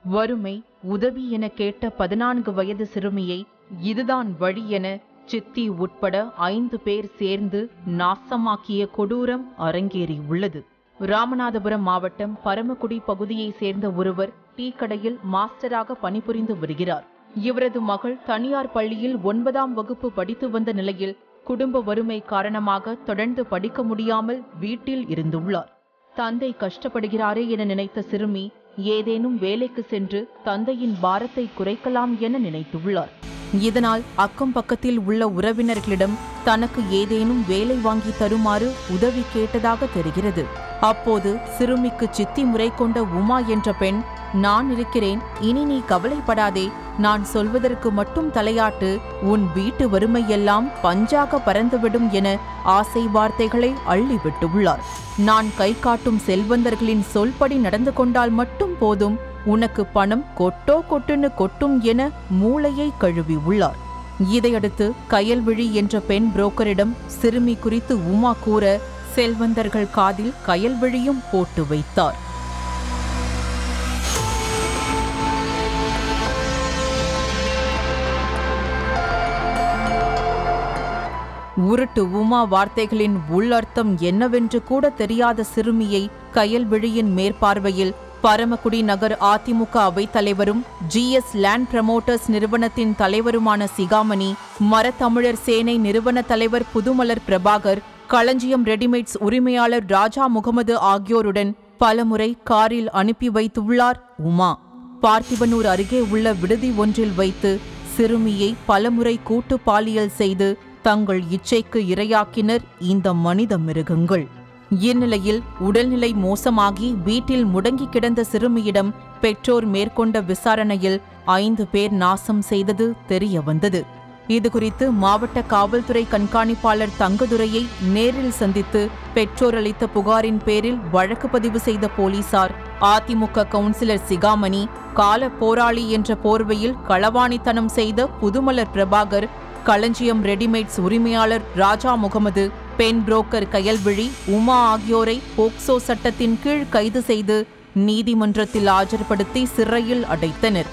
வறுமை உதவி என கேட்ட பதினான்கு வயது சிறுமியை இதுதான் வழி என சித்தி உட்பட ஐந்து பேர் சேர்ந்து நாசமாக்கிய கொடூரம் அரங்கேறியுள்ளது ராமநாதபுரம் மாவட்டம் பரமக்குடி பகுதியைச் சேர்ந்த ஒருவர் டீ கடையில் மாஸ்டராக பணிபுரிந்து வருகிறார் இவரது மகள் தனியார் பள்ளியில் ஒன்பதாம் வகுப்பு படித்து வந்த நிலையில் குடும்ப வறுமை காரணமாக தொடர்ந்து படிக்க முடியாமல் வீட்டில் இருந்துள்ளார் தந்தை கஷ்டப்படுகிறாரே என நினைத்த சிறுமி ஏதேனும் வேலைக்கு சென்று தந்தையின் பாரத்தை குறைக்கலாம் என நினைத்துள்ளார் இதனால் அக்கம் பக்கத்தில் உள்ள உறவினர்களிடம் தனக்கு ஏதேனும் வேலை வாங்கி தருமாறு உதவி கேட்டதாக தெரிகிறது அப்போது சிறுமிக்கு சித்தி முறை கொண்ட உமா என்ற பெண் நான் இருக்கிறேன் இனி நீ கவலைப்படாதே நான் சொல்வதற்கு மட்டும் தலையாட்டு உன் வீட்டு வறுமையெல்லாம் பஞ்சாக பறந்துவிடும் என ஆசை வார்த்தைகளை அள்ளிவிட்டுள்ளார் நான் கை காட்டும் செல்வந்தர்களின் சொல்படி நடந்து கொண்டால் மட்டும் போதும் உனக்கு பணம் கொட்டோ கொட்டுன்னு கொட்டும் என மூளையை கழுவி உள்ளார் இதையடுத்து கயல்விழி என்ற பெண் புரோக்கரிடம் சிறுமி குறித்து உமா கூற செல்வந்தர்கள் காதில் கயல்விழியும் போட்டு வைத்தார் உருட்டு உமா வார்த்தைகளின் உள்ளர்த்தம் என்னவென்று கூட தெரியாத சிறுமியை கயல்விழியின் மேற்பார்வையில் பரமக்குடி நகர் அதிமுக அவைத் தலைவரும் ஜிஎஸ் லேண்ட் ப்ரமோட்டர்ஸ் நிறுவனத்தின் தலைவருமான சிகாமணி மரத்தமிழர் சேனை நிறுவன தலைவர் புதுமலர் பிரபாகர் களஞ்சியம் ரெடிமேட்ஸ் உரிமையாளர் ராஜா முகமது ஆகியோருடன் பலமுறை காரில் அனுப்பி வைத்துள்ளார் உமா பார்த்திபனூர் அருகே உள்ள விடுதி ஒன்றில் வைத்து சிறுமியை பலமுறை கூட்டு பாலியல் செய்து தங்கள் இச்சைக்கு இரையாக்கினர் இந்த மனித மிருகங்கள் இந்நிலையில் உடல்நிலை மோசமாகி வீட்டில் முடங்கி கிடந்த சிறுமியிடம் பெற்றோர் மேற்கொண்ட விசாரணையில் ஐந்து பேர் நாசம் செய்தது தெரிய வந்தது இதுகுறித்து மாவட்ட காவல்துறை கண்காணிப்பாளர் தங்கதுரையை நேரில் சந்தித்து பெற்றோர் அளித்த புகாரின் பேரில் வழக்கு பதிவு செய்த போலீசார் அதிமுக கவுன்சிலர் சிகாமணி கால போராளி என்ற போர்வையில் களவாணித்தனம் செய்த புதுமலர் பிரபாகர் களஞ்சியம் ரெடிமேட்ஸ் உரிமையாளர் ராஜா முகமது பெண் புரோக்கர் கயல்விழி உமா ஆகியோரை போக்சோ சட்டத்தின் கீழ் கைது செய்து நீதிமன்றத்தில் ஆஜர்படுத்தி சிறையில் அடைத்தனர்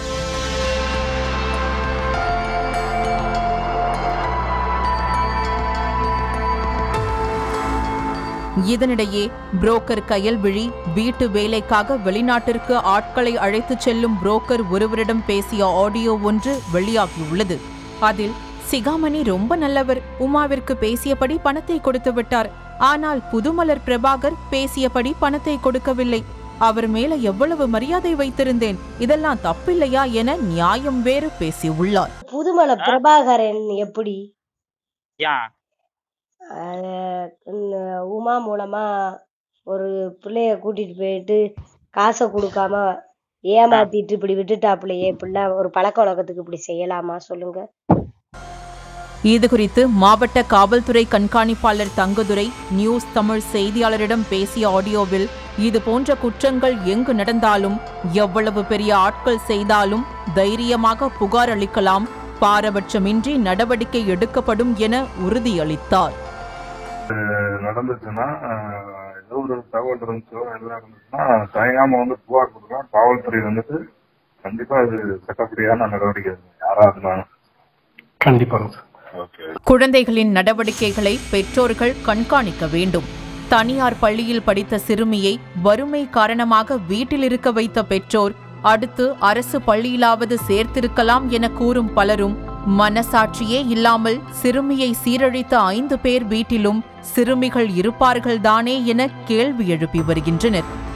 இதனிடையே புரோக்கர் கயல்விழி வீட்டு வேலைக்காக வெளிநாட்டிற்கு ஆட்களை அழைத்துச் செல்லும் புரோக்கர் ஒருவரிடம் பேசிய ஆடியோ ஒன்று வெளியாகியுள்ளது அதில் சிகாமணி ரொம்ப நல்லவர் உமாவிற்கு பேசியபடி பணத்தை கொடுத்து விட்டார் ஆனால் புதுமலர் பிரபாகர் பேசியபடி பணத்தை கொடுக்கவில்லை அவர் மேல எவ்வளவு மரியாதை வைத்திருந்தேன் இதெல்லாம் தப்பில்லையா என நியாயம் வேறு பேசியுள்ளார் புதுமலை பிரபாகரன் எப்படி ஏன் அஹ் இந்த உமா மூலமா ஒரு பிள்ளைய கூட்டிட்டு போயிட்டு காசை கொடுக்காம ஏமாத்திட்டு இப்படி விட்டுட்டாப்புலையே பிள்ளை ஒரு பழக்க வழக்கத்துக்கு இப்படி செய்யலாமா சொல்லுங்க இது குறித்து மாவட்ட காவல்துறை கண்காணிப்பாளர் தங்கதுரை நியூஸ் தமிழ் செய்தியாளரிடம் பேசிய ஆடியோவில் இது போன்ற குற்றங்கள் எங்கு நடந்தாலும் எவ்வளவு பெரிய ஆட்கள் செய்தாலும் தைரியமாக புகார் அளிக்கலாம் பாரபட்சமின்றி நடவடிக்கை எடுக்கப்படும் என உறுதியளித்தார் நடந்துச்சுன்னா ஆஹ், ஏதோ ஒரு தகவல் இருந்துச்சோ எல்லாம் இருந்துச்சுன்னா தயங்காம வந்து புகார் கொடுக்கலாம் காவல்துறை வந்துட்டு கண்டிப்பா இது சட்டப்படியான நடவடிக்கை எடுக்கும். யாரா இருந்தாலும் கண்டிப்பாங்க சார் ஓகே குழந்தைகளின் நடவடிக்கைகளை பெற்றோர்கள் கண்காணிக்க வேண்டும் தனியார் பள்ளியில் படித்த சிறுமியை வறுமை காரணமாக வீட்டில் இருக்க வைத்த பெற்றோர் அடுத்து அரசு பள்ளியிலாவது சேர்த்திருக்கலாம் என கூறும் பலரும் மனசாட்சியே இல்லாமல் சிறுமியை சீரழித்த ஐந்து பேர் வீட்டிலும் சிறுமிகள் இருப்பார்கள்தானே என கேள்வி எழுப்பி வருகின்றனர்